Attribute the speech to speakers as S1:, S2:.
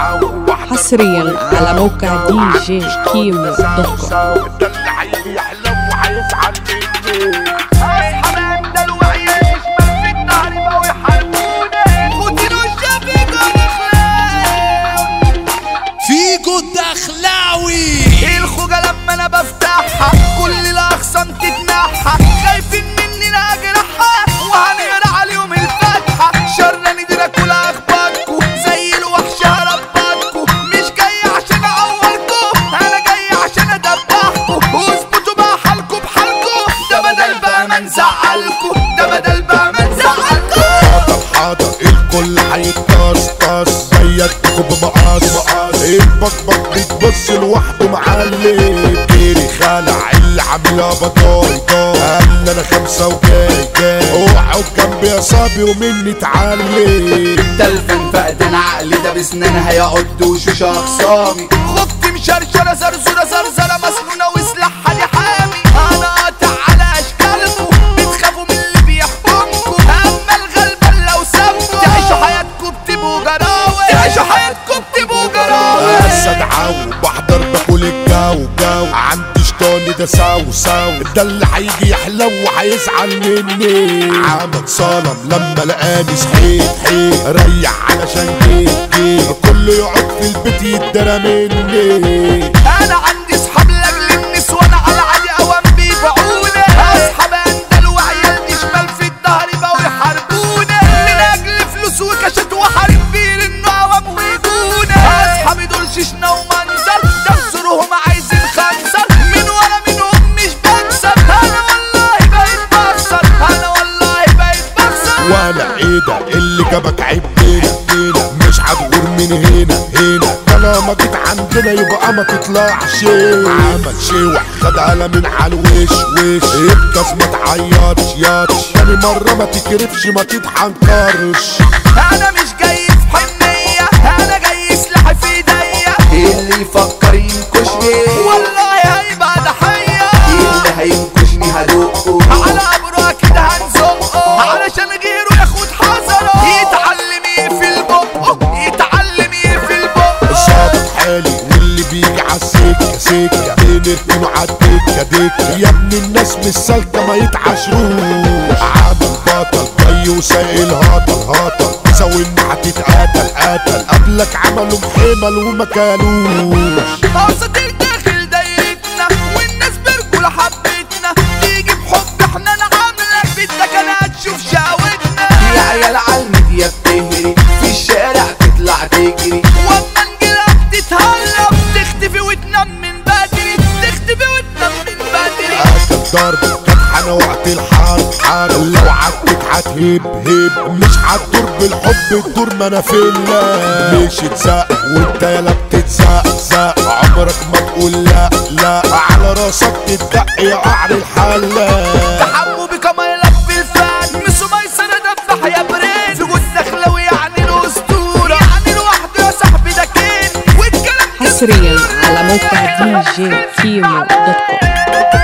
S1: حصريا على موقع دي جي كيمو دوت كوم
S2: ده اللي هيجي يحلم وهيزعل مني
S3: اصحى من ده الوعي يشمل في النهر بقوا يحاربوني خوتين والشفيق
S4: فيجو الدخلاوي
S3: الخوجة لما انا بفتحها كل الاخصام تتنحى خايفين مني انا اجرحها وهنقرا عليهم الفاتحة شر ندير كل اخباركم زي الوحش هربطكم مش جاي عشان اعوركم انا جاي عشان ادبحكم واظبطوا بقى حالكم بحالكم ده بدل بقى ما نزعلكم ده بدل بقى ما نزعلكم
S2: حاضر حاضر الكل هيتطاس طاس زيك بمقاس البكبك بتبص لوحده معلم غيري خالع اللي عاملها بطاي طاي قال انا خمسة وجاي جاي اوعوا جنبي يا صابي ومني اتعلم
S3: تلفن فقدان عقلي ده بسنان هيقعد وشوش اخصامي خفتي مشرشرة زرزورة زرزرة مسنونة وسلاحها دي حامي انا قاطع على اشكالكم بتخافوا من اللي بيحكمكم اما الغلبان لو سابكم تعيشوا حياتكم بتبقوا جراوي تعيشوا حياتكم بتبقوا جراوي
S2: اسد عو بحضر باكل الجو جو عندي شطاني ده ساو ساو ده اللي هيجي يحلو وهيزعل مني عمل صنم لما لقاني صحيت حيت ريح علشان جيت جيت كله يقعد في البيت يتدرى مني
S3: انا عندي صحاب لاجل النسوان على عادي اوام بيبيعوني اصحاب اندل وعيال شمال في الظهر بقوا يحاربوني من اجل فلوس وكاشات وحارب بير انه اوام ويجوني اصحابي دول شيشنا ومنظر ده بزورهم عايزين خنزر من ورا منهم مش بكسب انا والله بقيت بخسر انا والله بقيت بخسر
S2: وانا ايه ده اللي جابك عيب هنا هنا مش هتغور من هنا هنا طالما جيت عندنا يبقى ما تطلعش عمل شوح خد على من على الوش وش ابكس ما تعيطش ياتش تاني مرة ما تكرفش ما تتحنكرش
S3: انا مش جاي في حنية انا جاي سلاحي في ايديا اللي يفكر ينكشني والله هيبقى ضحية اللي هينكشني هدقه على امره كده هنزقه علشان غيره ياخد حذره يتعلم يقفل بقه يتعلم يقفل بقه
S2: صابت حالي واللي بيجي عالسكة سكة بنركنه عالدكة دكة يا ابن الناس مش سالكة ما يتعاشروش عامل بطل جاي وسايق الهطل هطل سوي هتتقاتل قاتل قبلك عملوا محمل وما كانوش
S3: اوسط الداخل دايرتنا والناس برجولة حبتنا تيجي بحب احنا نعاملك بدك انا هتشوف شقوتنا يا عيال عالميديا بتهري في الشارع تطلع تجري واما نجيلك تتهرب تختفي وتنام من بدري تختفي وتنام من بدري
S2: اكل ضرب كان وقت الحرب حرب لو عدت هتهب هب مش هتدور بالحب تدور منافلة مش تزق وانت يالا بتتزق زق عمرك ما تقول لا لا على راسك تدق يا قعر الحلة
S3: تحموا بكما يلف الفان مسو ميسرة دبح يا برين سجود دخلوي يعني الاسطورة يعني لوحده يا صاحبي ده كين والكلام ده
S1: حصريا على موقع دي جي كيمو دوت كوم